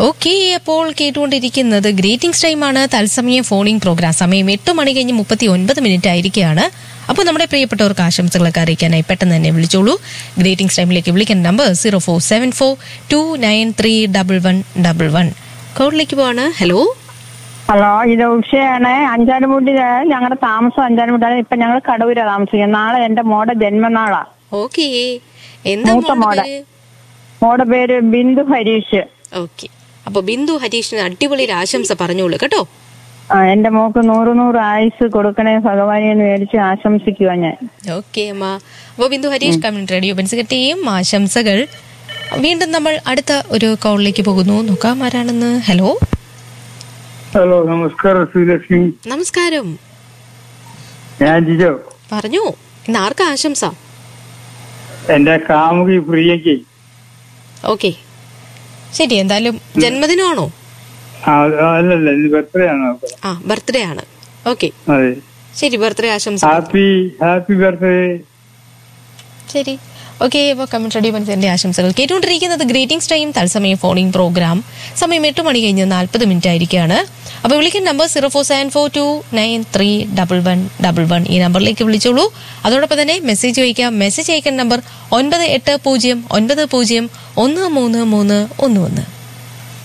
Okay അപ്പോൾ കേട്ടുകൊണ്ടിരിക്കുന്നത് greetings ടൈമാണ് തത്സമയ ഫോണിംഗ് പ്രോഗ്രാം സമയം എട്ട് മണി കഴിഞ്ഞ് മുപ്പത്തി ഒൻപത് മിനിറ്റ് ആയിരിക്കുകയാണ് അപ്പോൾ നമ്മുടെ പ്രിയപ്പെട്ടവർക്ക് ആശംസകളൊക്കെ അറിയിക്കാനായി പെട്ടെന്ന് തന്നെ വിളിച്ചോളൂ ഗ്രീറ്റിംഗ്സ് ടൈമിലേക്ക് വിളിക്കുന്ന number zero four seven four two nine three double one double one കോഡിലേക്ക് പോവാണ് ഹലോ ഹലോ ഇത് ഉഷയാണ് അഞ്ചാലുമുട്ടില് ഞങ്ങളുടെ താമസം അഞ്ചാലുമുട്ടാണ് ഇപ്പൊ ഞങ്ങൾ കടൂരാ താമസിക്കുന്നത് നാളെ എന്റെ മോടെ ജന്മനാളാ ഓക്കെ എന്താ മൂത്ത മോളുടെ മോളെ. പേര് മോടെ പേര് ബിന്ദു ഹരീഷ് ഓക്കെ അപ്പൊ ബിന്ദു ഹരീഷിന് അടിപൊളി ഒരു ആശംസ പറഞ്ഞോളൂ കേട്ടോ ആ എന്റെ മോക്ക് നൂറ് നൂറ് ആയുസ് കൊടുക്കണേ ഭഗവാനെ എന്ന് മേടിച്ച് ആശംസിക്കുക ഞാൻ ഓക്കെ അമ്മ അപ്പോൾ ബിന്ദു ഹരീഷ് കമ്മ്യൂണിറ്റി റേഡിയോ പെൻസിക്കട്ടെയും ആശംസകൾ വീണ്ടും നമ്മൾ അടുത്ത ഒരു കോളിലേക്ക് പോകുന്നു നോക്കാം ആരാണെന്ന് ഹലോ ഹലോ നമസ്കാരം ശ്രീലക്ഷ്മി നമസ്കാരം ഞാൻ ജിജോ പറഞ്ഞു ഇന്ന് ആർക്കാ ആശംസ എന്റെ കാമുകി പ്രിയയ്ക്ക് ഓക്കെ ശരി എന്തായാലും ജന്മദിനമാണോ ആ, അല്ലല്ല ഇത് ബർത്ത്ഡേ ആണ് അവൾക്ക്. ആ ബർത്ത്ഡേ ആണ് ഓക്കെ അതെ ശരി ബർത്ത്ഡേ ആശംസ ഹാപ്പി ഹാപ്പി ബർത്ത്ഡേ ശരി ഓക്കെ അപ്പോൾ കമ്മ്യൂണിറ്റി റേഡിയോ പെൻസിന്റെ ആശംസകൾ കേട്ടുകൊണ്ടിരിക്കുന്നത് ഗ്രീറ്റിംഗ്സ് ടൈം തത്സമയം ഫോണിംഗ് പ്രോഗ്രാം സമയം എട്ട് മണി കഴിഞ്ഞ് നാൽപ്പത് മിനിറ്റ് ആയിരിക്കുകയാണ് അപ്പോൾ വിളിക്കുന്ന number zero four seven four two nine three double one double one ഈ നമ്പറിലേക്ക് വിളിച്ചോളൂ അതോടൊപ്പം തന്നെ മെസ്സേജ് അയക്കാം മെസ്സേജ് അയക്കുന്ന നമ്പർ ഒൻപത് എട്ട് പൂജ്യം ഒൻപത് പൂജ്യം ഒന്ന് മൂന്ന് മൂന്ന് ഒന്ന് ഒന്ന്